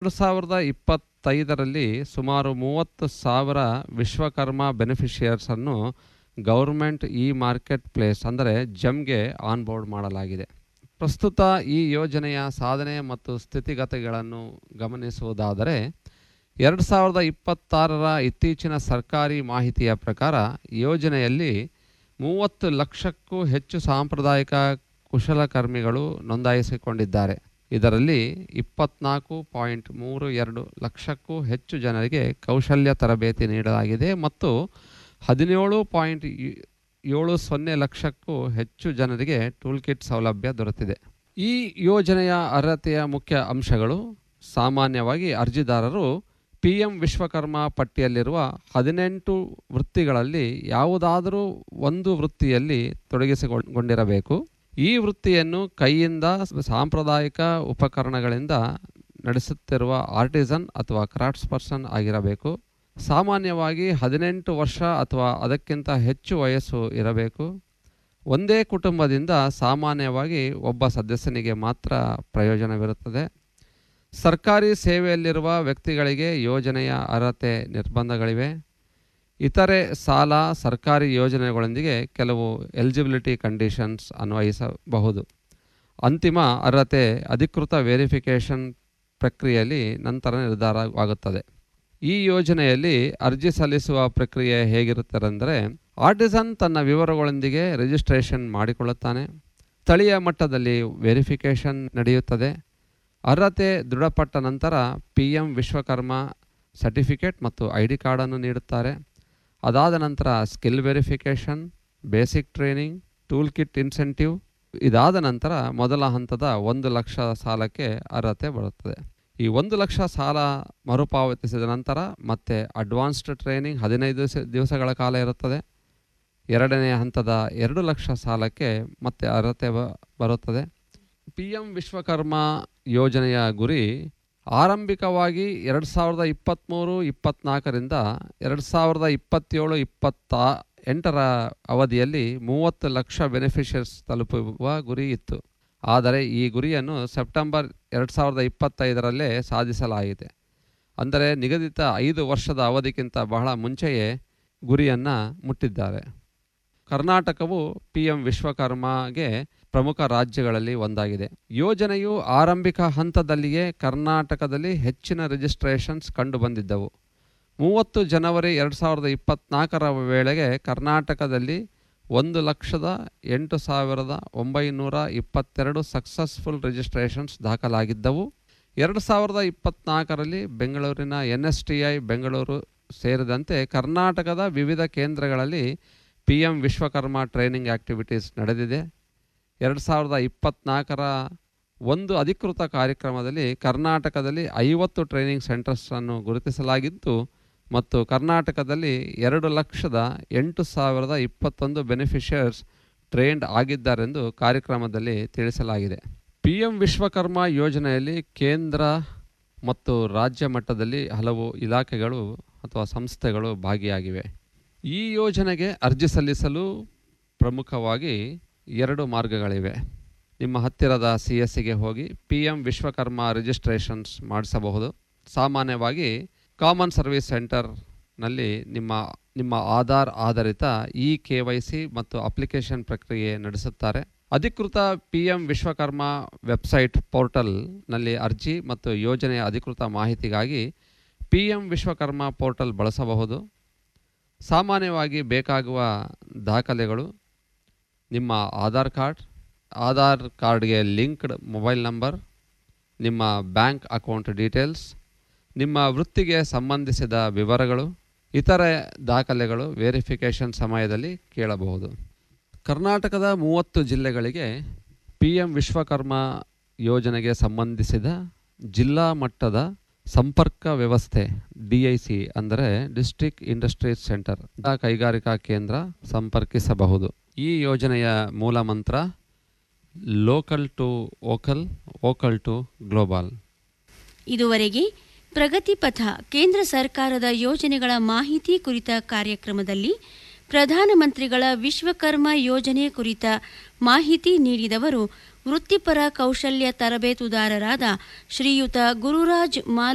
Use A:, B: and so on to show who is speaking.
A: ಎರಡು ಸಾವಿರದ ಇಪ್ಪತ್ತೈದರಲ್ಲಿ ಸುಮಾರು ಮೂವತ್ತು ಸಾವಿರ ವಿಶ್ವಕರ್ಮ ಬೆನಿಫಿಷಿಯರ್ಸನ್ನು ಗೌರ್ಮೆಂಟ್ ಇ ಮಾರ್ಕೆಟ್ ಪ್ಲೇಸ್ ಅಂದರೆ ಜಮ್ಗೆ ಆನ್ಬೋರ್ಡ್ ಮಾಡಲಾಗಿದೆ ಪ್ರಸ್ತುತ ಈ ಯೋಜನೆಯ ಸಾಧನೆ ಮತ್ತು ಸ್ಥಿತಿಗತಿಗಳನ್ನು ಗಮನಿಸುವುದಾದರೆ ಎರಡು ಸಾವಿರದ ಇಪ್ಪತ್ತಾರರ ಇತ್ತೀಚಿನ ಸರ್ಕಾರಿ ಮಾಹಿತಿಯ ಪ್ರಕಾರ ಯೋಜನೆಯಲ್ಲಿ ಮೂವತ್ತು ಲಕ್ಷಕ್ಕೂ ಹೆಚ್ಚು ಸಾಂಪ್ರದಾಯಿಕ ಕುಶಲಕರ್ಮಿಗಳು ನೋಂದಾಯಿಸಿಕೊಂಡಿದ್ದಾರೆ ಇದರಲ್ಲಿ ಇಪ್ಪತ್ನಾಲ್ಕು ಪಾಯಿಂಟ್ ಮೂರು ಎರಡು ಲಕ್ಷಕ್ಕೂ ಹೆಚ್ಚು ಜನರಿಗೆ ಕೌಶಲ್ಯ ತರಬೇತಿ ನೀಡಲಾಗಿದೆ ಮತ್ತು ಹದಿನೇಳು ಪಾಯಿಂಟ್ ಏಳು ಸೊನ್ನೆ ಲಕ್ಷಕ್ಕೂ ಹೆಚ್ಚು ಜನರಿಗೆ ಟೂಲ್ ಕಿಟ್ ಸೌಲಭ್ಯ ದೊರೆತಿದೆ ಈ ಯೋಜನೆಯ ಅರ್ಹತೆಯ ಮುಖ್ಯ ಅಂಶಗಳು ಸಾಮಾನ್ಯವಾಗಿ ಅರ್ಜಿದಾರರು ಪಿ ಎಂ ವಿಶ್ವಕರ್ಮ ಪಟ್ಟಿಯಲ್ಲಿರುವ ಹದಿನೆಂಟು ವೃತ್ತಿಗಳಲ್ಲಿ ಯಾವುದಾದರೂ ಒಂದು ವೃತ್ತಿಯಲ್ಲಿ ತೊಡಗಿಸಿಕೊಂಡಿರಬೇಕು ಈ ವೃತ್ತಿಯನ್ನು ಕೈಯಿಂದ ಸಾಂಪ್ರದಾಯಿಕ ಉಪಕರಣಗಳಿಂದ ನಡೆಸುತ್ತಿರುವ ಆರ್ಟಿಸನ್ ಅಥವಾ ಕ್ರಾಫ್ಟ್ಸ್ ಪರ್ಸನ್ ಆಗಿರಬೇಕು ಸಾಮಾನ್ಯವಾಗಿ ಹದಿನೆಂಟು ವರ್ಷ ಅಥವಾ ಅದಕ್ಕಿಂತ ಹೆಚ್ಚು ವಯಸ್ಸು ಇರಬೇಕು ಒಂದೇ ಕುಟುಂಬದಿಂದ ಸಾಮಾನ್ಯವಾಗಿ ಒಬ್ಬ ಸದಸ್ಯನಿಗೆ ಮಾತ್ರ ಪ್ರಯೋಜನವಿರುತ್ತದೆ ಸರ್ಕಾರಿ ಸೇವೆಯಲ್ಲಿರುವ ವ್ಯಕ್ತಿಗಳಿಗೆ ಯೋಜನೆಯ ಅರ್ಹತೆ ನಿರ್ಬಂಧಗಳಿವೆ ಇತರೆ ಸಾಲ ಸರ್ಕಾರಿ ಯೋಜನೆಗಳೊಂದಿಗೆ ಕೆಲವು ಎಲಿಜಿಬಿಲಿಟಿ ಕಂಡೀಷನ್ಸ್ ಅನ್ವಯಿಸಬಹುದು ಅಂತಿಮ ಅರ್ಹತೆ ಅಧಿಕೃತ ವೆರಿಫಿಕೇಷನ್ ಪ್ರಕ್ರಿಯೆಯಲ್ಲಿ ನಂತರ ನಿರ್ಧಾರವಾಗುತ್ತದೆ ಈ ಯೋಜನೆಯಲ್ಲಿ ಅರ್ಜಿ ಸಲ್ಲಿಸುವ ಪ್ರಕ್ರಿಯೆ ಹೇಗಿರುತ್ತದೆಂದರೆ ಆರ್ಟಿಸನ್ ತನ್ನ ವಿವರಗಳೊಂದಿಗೆ ರಿಜಿಸ್ಟ್ರೇಷನ್ ಮಾಡಿಕೊಳ್ಳುತ್ತಾನೆ ಸ್ಥಳೀಯ ಮಟ್ಟದಲ್ಲಿ ವೆರಿಫಿಕೇಷನ್ ನಡೆಯುತ್ತದೆ ಅರ್ಹತೆ ದೃಢಪಟ್ಟ ನಂತರ ಪಿ ಎಂ ವಿಶ್ವಕರ್ಮ ಸರ್ಟಿಫಿಕೇಟ್ ಮತ್ತು ಐ ಡಿ ಕಾರ್ಡನ್ನು ನೀಡುತ್ತಾರೆ ಅದಾದ ನಂತರ skill verification basic training tool kit incentive ಇದಾದ ನಂತರ ಮೊದಲ ಹಂತದ ಒಂದು ಲಕ್ಷ ಸಾಲಕ್ಕೆ ಅರ್ಹತೆ ಬರುತ್ತದೆ ಈ ಒಂದು ಲಕ್ಷ ಸಾಲ ಮರುಪಾವತಿಸಿದ ನಂತರ ಮತ್ತೆ ಅಡ್ವಾನ್ಸ್ಡ್ ಟ್ರೈನಿಂಗ್ ಹದಿನೈದು ದಿವಸ ದಿವಸಗಳ ಕಾಲ ಇರುತ್ತದೆ ಎರಡನೇ ಹಂತದ ಎರಡು ಲಕ್ಷ ಸಾಲಕ್ಕೆ ಮತ್ತೆ ಅರ್ಹತೆ ಬ ಬರುತ್ತದೆ ಪಿ ಎಂ ವಿಶ್ವಕರ್ಮ ಯೋಜನೆಯ ಗುರಿ ಆರಂಭಿಕವಾಗಿ ಎರಡು ಸಾವಿರದ ಇಪ್ಪತ್ತ್ಮೂರು ಇಪ್ಪತ್ತ್ನಾಲ್ಕರಿಂದ ಎರಡು ಸಾವಿರದ ಇಪ್ಪತ್ತೇಳು ಇಪ್ಪತ್ತ ಎಂಟರ ಅವಧಿಯಲ್ಲಿ ಮೂವತ್ತು ಲಕ್ಷ ಬೆನಿಫಿಷಿಯರ್ಸ್ ತಲುಪುವ ಗುರಿ ಇತ್ತು ಆದರೆ ಈ ಗುರಿಯನ್ನು ಸೆಪ್ಟೆಂಬರ್ ಎರಡು ಸಾವಿರದ ಇಪ್ಪತ್ತೈದರಲ್ಲೇ ಸಾಧಿಸಲಾಗಿದೆ ಅಂದರೆ ನಿಗದಿತ ಐದು ವರ್ಷದ ಅವಧಿಗಿಂತ ಬಹಳ ಮುಂಚೆಯೇ ಗುರಿಯನ್ನು ಮುಟ್ಟಿದ್ದಾರೆ ಕರ್ನಾಟಕವು ಪಿ ಎಂ ವಿಶ್ವಕರ್ಮಗೆ ಪ್ರಮುಖ ರಾಜ್ಯಗಳಲ್ಲಿ ಒಂದಾಗಿದೆ ಯೋಜನೆಯು ಆರಂಭಿಕ ಹಂತದಲ್ಲಿಯೇ ಕರ್ನಾಟಕದಲ್ಲಿ ಹೆಚ್ಚಿನ ರಿಜಿಸ್ಟ್ರೇಷನ್ಸ್ ಕಂಡುಬಂದಿದ್ದವು ಮೂವತ್ತು ಜನವರಿ ಎರಡು ಸಾವಿರದ ಇಪ್ಪತ್ತ್ನಾಲ್ಕರ ವೇಳೆಗೆ ಕರ್ನಾಟಕದಲ್ಲಿ ಒಂದು ಲಕ್ಷದ ಎಂಟು ಸಾವಿರದ ಒಂಬೈನೂರ ಇಪ್ಪತ್ತೆರಡು ಸಕ್ಸಸ್ಫುಲ್ ರಿಜಿಸ್ಟ್ರೇಷನ್ಸ್ ದಾಖಲಾಗಿದ್ದವು ಎರಡು ಸಾವಿರದ ಇಪ್ಪತ್ತ್ನಾಲ್ಕರಲ್ಲಿ ಬೆಂಗಳೂರಿನ N S T I Bengaluru ಸೇರಿದಂತೆ ಕರ್ನಾಟಕದ ವಿವಿಧ ಕೇಂದ್ರಗಳಲ್ಲಿ P M Vishwakarma training activities ನಡೆದಿದೆ ಎರಡು ಸಾವಿರದ ಇಪ್ಪತ್ತ್ನಾಲ್ಕರ ಒಂದು ಅಧಿಕೃತ ಕಾರ್ಯಕ್ರಮದಲ್ಲಿ ಕರ್ನಾಟಕದಲ್ಲಿ ಐವತ್ತು ಟ್ರೈನಿಂಗ್ ಸೆಂಟರ್ಸನ್ನು ಗುರುತಿಸಲಾಗಿದ್ದು ಮತ್ತು ಕರ್ನಾಟಕದಲ್ಲಿ ಎರಡು ಲಕ್ಷದ ಎಂಟು ಸಾವಿರದ ಇಪ್ಪತ್ತೊಂದು ಬೆನಿಫಿಷಿಯರ್ಸ್ ಟ್ರೈನ್ಡ್ ಆಗಿದ್ದಾರೆಂದು ಕಾರ್ಯಕ್ರಮದಲ್ಲಿ ತಿಳಿಸಲಾಗಿದೆ ಪಿ ಎಂ ವಿಶ್ವಕರ್ಮ ಯೋಜನೆಯಲ್ಲಿ ಕೇಂದ್ರ ಮತ್ತು ರಾಜ್ಯ ಮಟ್ಟದಲ್ಲಿ ಹಲವು ಇಲಾಖೆಗಳು ಅಥವಾ ಸಂಸ್ಥೆಗಳು ಭಾಗಿಯಾಗಿವೆ ಈ ಯೋಜನೆಗೆ ಅರ್ಜಿ ಸಲ್ಲಿಸಲು ಪ್ರಮುಖವಾಗಿ ಎರಡು ಮಾರ್ಗಗಳಿವೆ ನಿಮ್ಮ ಹತ್ತಿರದ ಸಿ ಎಸ್ ಸಿಗೆ ಹೋಗಿ ಪಿ ಎಂ ವಿಶ್ವಕರ್ಮ ರಿಜಿಸ್ಟ್ರೇಷನ್ಸ್ ಮಾಡಿಸಬಹುದು ಸಾಮಾನ್ಯವಾಗಿ ಕಾಮನ್ ಸರ್ವಿಸ್ ಸೆಂಟರ್ನಲ್ಲಿ ನಿಮ್ಮ ನಿಮ್ಮ ಆಧಾರ್ ಆಧಾರಿತ ಇ ಕೆ ವೈ ಸಿ ಮತ್ತು ಅಪ್ಲಿಕೇಶನ್ ಪ್ರಕ್ರಿಯೆ ನಡೆಸುತ್ತಾರೆ ಅಧಿಕೃತ ಪಿ ಎಂ ವಿಶ್ವಕರ್ಮ ವೆಬ್ಸೈಟ್ ಪೋರ್ಟಲ್ನಲ್ಲಿ ಅರ್ಜಿ ಮತ್ತು ಯೋಜನೆಯ ಅಧಿಕೃತ ಮಾಹಿತಿಗಾಗಿ ಪಿ ಎಂ ವಿಶ್ವಕರ್ಮ ಪೋರ್ಟಲ್ ಬಳಸಬಹುದು ಸಾಮಾನ್ಯವಾಗಿ ಬೇಕಾಗುವ ದಾಖಲೆಗಳು ನಿಮ್ಮ ಆಧಾರ್ ಕಾರ್ಡ್ ಆಧಾರ್ ಕಾರ್ಡ್ಗೆ ಲಿಂಕ್ಡ್ ಮೊಬೈಲ್ ನಂಬರ್ ನಿಮ್ಮ ಬ್ಯಾಂಕ್ ಅಕೌಂಟ್ ಡೀಟೇಲ್ಸ್ ನಿಮ್ಮ ವೃತ್ತಿಗೆ ಸಂಬಂಧಿಸಿದ ವಿವರಗಳು ಇತರೆ ದಾಖಲೆಗಳು ವೆರಿಫಿಕೇಷನ್ ಸಮಯದಲ್ಲಿ ಕೇಳಬಹುದು ಕರ್ನಾಟಕದ ಮೂವತ್ತು ಜಿಲ್ಲೆಗಳಿಗೆ ಪಿ ಎಂ ವಿಶ್ವಕರ್ಮ ಯೋಜನೆಗೆ ಸಂಬಂಧಿಸಿದ ಜಿಲ್ಲಾ ಮಟ್ಟದ ಸಂಪರ್ಕ ವ್ಯವಸ್ಥೆ ಡಿ ಐ ಸಿ ಅಂದರೆ ಡಿಸ್ಟ್ರಿಕ್ಟ್ ಇಂಡಸ್ಟ್ರೀಸ್ ಸೆಂಟರ್ ಕೈಗಾರಿಕಾ ಕೇಂದ್ರ ಸಂಪರ್ಕಿಸಬಹುದು ಈ ಯೋಜನೆಯ ಮೂಲ ಮಂತ್ರ local to vocal vocal to global
B: ಇದುವರೆಗೆ ಪ್ರಗತಿ ಪಥ ಕೇಂದ್ರ ಸರ್ಕಾರದ ಯೋಜನೆಗಳ ಮಾಹಿತಿ ಕುರಿತ ಕಾರ್ಯಕ್ರಮದಲ್ಲಿ ಪ್ರಧಾನಮಂತ್ರಿಗಳ ವಿಶ್ವಕರ್ಮ ಯೋಜನೆ ಕುರಿತ ಮಾಹಿತಿ ನೀಡಿದವರು ವೃತ್ತಿಪರ ಕೌಶಲ್ಯ ತರಬೇತುದಾರರಾದ ಶ್ರೀಯುತ ಗುರುರಾಜ್ ಮಾಲ್